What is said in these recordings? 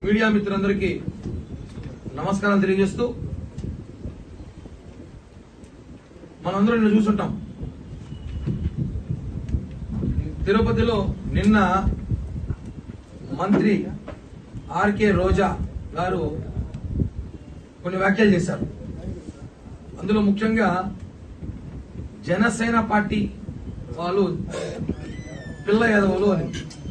media మిత్రులందరికీ నమస్కారం తెలియజేస్తూ మనందరం నిన్న చూసుంటాం తిరుపతిలో నిన్న మంత్రి ఆర్కే రోజా గారు కొన్ని వ్యాఖ్యలు చేశారు అందులో ముఖ్యంగా జనసేన పార్టీ వాళ్ళు పిల్ల యాదవులు అని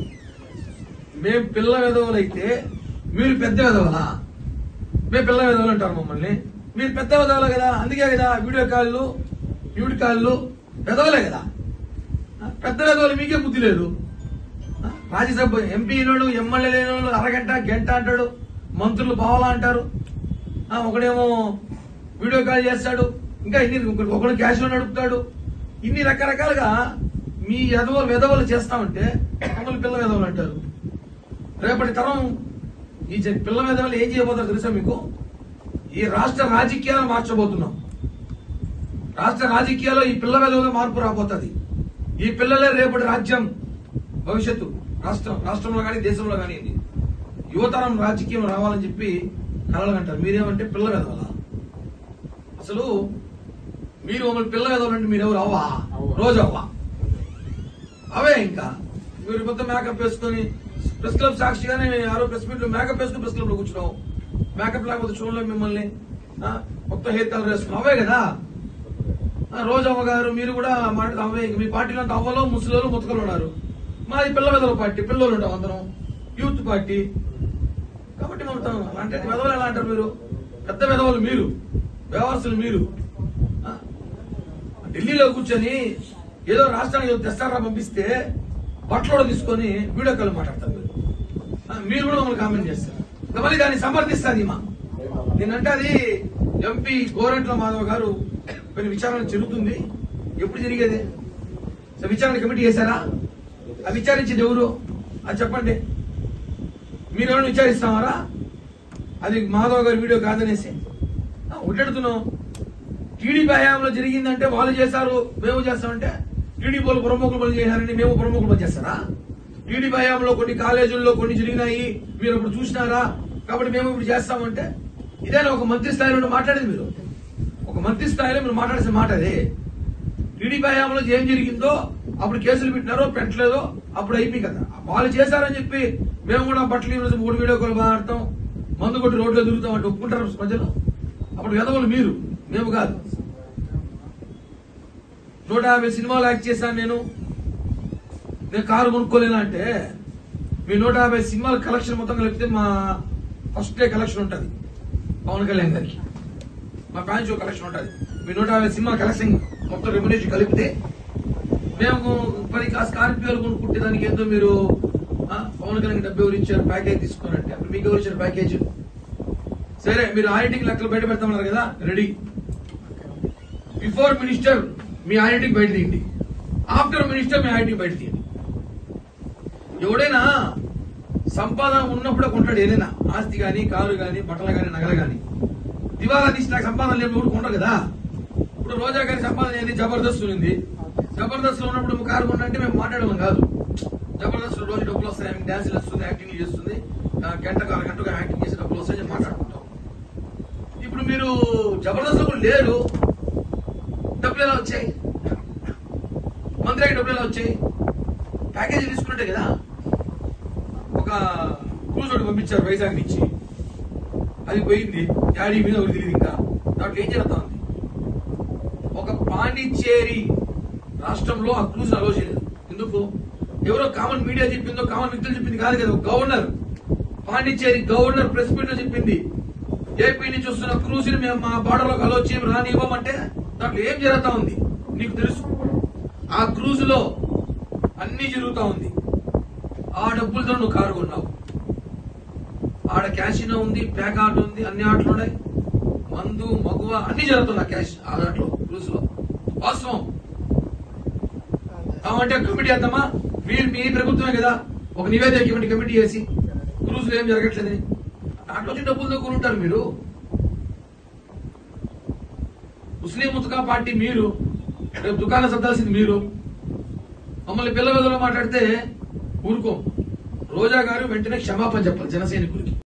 మేము పిల్ల వెధవులు అయితే మీరు పెద్ద వెధవలా మేము పిల్ల వెధవులు అంటారు మమ్మల్ని మీరు పెద్ద వెధవలే కదా అందుకే కదా వీడియో కాళ్ళు న్యూడ్ కాళ్ళు వెధవలే కదా ఆ, పెద్ద వెధవలు మీకే బుద్ధి లేదు ఆ, రాజ్యసభ ఎంపీ లేడు ఎమ్మెల్యే లేని అరగంట గంట అంటాడు మంత్రులు బావలా అంటారు ఆ, ఒకడేమో వీడియో కాల్ చేస్తాడు ఇంకా ఇన్ని ఒకడు క్యాష్ లో నడుపుతాడు ఇన్ని రకరకాలుగా మీ ఎదవలు వెధవలు చేస్తామంటే మమ్మల్ని పిల్ల వెధవలు అంటారు రేపటి తరం ఈ జ- పిల్ల వెధవలు ఏం చేయబోతారు తెలుసా మీకు ఈ రాష్ట్ర రాజకీయాలను మార్చబోతున్నాం రాష్ట్ర రాజకీయాల్లో ఈ పిల్ల వెధవల మార్పు రాబోతుంది ఈ పిల్లలే రేపటి రాజ్యం భవిష్యత్తు రాష్ట్రం రాష్ట్రంలో కానీ దేశంలో కానీ ఇది యువతరం రాజకీయం రావాలని చెప్పి కలగంటారు మీరేమంటే పిల్ల వెధవలా అసలు మీరు మమ్మల్ని పిల్ల వెధవలంటే మీరెవరు అవ్వా రోజు అవ్వా అవే ఇంకా మీరు మొత్తం మేకప్ వేసుకొని ప్రెస్ క్లబ్ సాక్షిగానే ఆరో ప్రెస్ మీట్ లో మేకప్ వేసుకుని ప్రెస్ క్లబ్ లో కూర్చున్నావు మేకప్ లేకపోతే చూడలేం మిమ్మల్ని ఆ, మొత్తం హెయిర్ కలర్ వేసుకున్నావు అవే కదా ఆ, రోజమ్మ గారు మీరు కూడా మాట అవే మీ పార్టీలో అంతా అవ్వలో ముసలోలు ముతకలు ఉన్నారు మాది పిల్ల వెదల పార్టీ పిల్లలు ఉంటాం అందరం యూత్ పార్టీ కాబట్టి మొత్తం అంటే వెదవలు ఎలా అంటారు మీరు పెద్ద వెదవలు మీరు వ్యవస్థలు మీరు ఆ, ఢిల్లీలో కూర్చొని ఏదో రాష్ట్రానికి ఏదో తెస్తారా పంపిస్తే బట్టలు తీసుకొని వీడియో కాల్ మాట్లాడతారు మీరు ఆ, మీరు కూడా మమ్మల్ని కామెంట్ చేస్తారు ఇంకా మళ్ళీ దాన్ని సమర్థిస్తుంది మా నేనంటే అది ఎంపీ గోరంట్ల మాధవ్ గారు కొన్ని విచారణ జరుగుతుంది ఎప్పుడు జరిగేది సో విచారణ కమిటీ చేశారా ఆ విచారించింది ఎవరు అది చెప్పండి మీరు ఎవరైనా విచారిస్తామారా అది మాధవ్ గారి వీడియో కాదనేసి ఆ, ఉండెడుతున్నాం టీడీపీ హయాంలో జరిగిందంటే వాళ్ళు చేశారు మేము చేస్తామంటే టీడీపీ వాళ్ళు ప్రముఖులు పని చేశారని మేము ప్రముఖులు పని చేస్తారా టీడీపీ హయాంలో కొన్ని కాలేజీల్లో కొన్ని జరిగినాయి మీరు ఇప్పుడు చూసినారా కాబట్టి మేము ఇప్పుడు చేస్తామంటే ఇదేనా ఒక మంత్రి స్థాయిలో ఉండి మాట్లాడేది మీరు ఒక మంత్రి స్థాయిలో మీరు మాట్లాడాల్సిన మాట అదే టీడీపీ హయాంలో ఏం జరిగిందో అప్పుడు కేసులు పెట్టినారో పెట్టలేదో అప్పుడు అయిపోయి కదా వాళ్ళు చేశారని చెప్పి మేము కూడా బట్టలు ఈరోజు మూడు వీడియో కాల్ మాట్లాడతాం మందు కొట్టి రోడ్లో తిరుగుతాం అంటే ఒప్పుకుంటారు ప్రజలు అప్పుడు వెదవలు మీరు మేము కాదు నూట యాభై సినిమాలు యాక్ట్ చేశాను నేను నేను కారు కొనుక్కోలేనా అంటే మీ నూట యాభై సినిమాల కలెక్షన్ మొత్తం కలిపితే మా ఫస్ట్ డే కలెక్షన్ ఉంటుంది పవన్ కళ్యాణ్ గారికి మా ఫ్యాన్ షో కలెక్షన్ ఉంటుంది మీ నూట యాభై సినిమా కలెక్షన్ మొత్తం రెమ్యునేషన్ కలిపితే మేము పది ఆ స్కార్పియోలు కొనుక్కుంటే దానికి ఏందో మీరు ఆ, పవన్ కళ్యాణ్ డబ్బు ఎవరు ఇచ్చారు ప్యాకేజ్ తీసుకోనంటే అప్పుడు మీకు ఎవరు ఇచ్చారు ప్యాకేజ్ సరే మీరు ఆడిటింగ్ లెక్కలు బయట పెడతామన్నారు కదా రెడీ బిఫోర్ మినిస్టర్ మీ ఆడిటింగ్ బయట తీయండి ఆఫ్టర్ మినిస్టర్ మీ ఆడిటింగ్ బయట తీయండి ఎవడైనా సంపాదన ఉన్నప్పుడే కొంటాడు ఏదైనా ఆస్తి గాని కారు గాని బట్టలు గాని నగలు గాని దివాలా తీసి నాకు సంపాదన లేని కూడా కొంటారు కదా ఇప్పుడు రోజా గారి సంపాదన ఏంది జబర్దస్త్ ఉంది జబర్దస్త్ లో ఉన్నప్పుడు నువ్వు కారు కొన్నా అంటే మేము మాట్లాడడం కాదు జబర్దస్త్ లో రోజు డబ్బులు వస్తాయి ఆమె డాన్స్ వేస్తుంది యాక్టింగ్ చేస్తుంది ఆ, గంటకు అర గంటకు యాక్టింగ్ చేసి డబ్బులు వస్తాయని చెప్పి మాట్లాడుకుంటాం ఇప్పుడు మీరు జబర్దస్త్ లో కూడా లేరు డబ్బులు ఎలా వచ్చాయి మంత్రికి డబ్బులు ఎలా వచ్చాయి ప్యాకేజీ తీసుకుంటే కదా ఒక క్రూజ్ ఒకటి పంపించారు వైజాగ్ నుంచి అది పోయింది డాడీ మీద ఒకటి తెలియదు ఇంకా దాంట్లో ఏం జరుగుతా ఉంది ఒక పాండిచ్చేరి రాష్ట్రంలో ఆ క్రూజ్ అలో చేయలేదు ఎందుకు ఎవరో కామన్ మీడియా చెప్పిందో కామన్ వ్యక్తులు చెప్పింది కాదు కదా ఒక governor Pondicherry governor press meet లో చెప్పింది ఏపీ నుంచి వస్తున్న క్రూజ్ ని మేము మా బార్డర్ లోకి అలో చేయం రానివ్వమంటే దాంట్లో ఏం జరుగుతా ఉంది నీకు తెలుసు ఆ క్రూజ్ లో అన్ని జరుగుతా ఉంది ఆ డబ్బులతో నువ్వు కారు కొన్నావు ఆడ క్యాసినో ఉంది ప్యాక్ ఆట ఉంది అన్ని ఆటలు ఉన్నాయి మందు మగువ అన్ని జరుగుతున్నాయి క్యాష్ ఆ దాంట్లో క్రూజ్ లో వాస్తవం కావంటే కమిటీ వేద్దామా మీరు మీ ప్రభుత్వమే కదా ఒక నివేదిక ఇవ్వండి కమిటీ చేసి క్రూజ్ లో ఏం జరగట్లేదని దాంట్లో వచ్చి డబ్బులతో కొనుంటారు మీరు ముస్లిం ముతకా పార్టీ మీరు రేపు దుకాణం సర్దాల్సింది మీరు మమ్మల్ని పిల్ల వెదలో మాట్లాడితే ఊరుకోం రోజా గారు వెంటనే క్షమాపణ చెప్పాలి జన సైనికులకి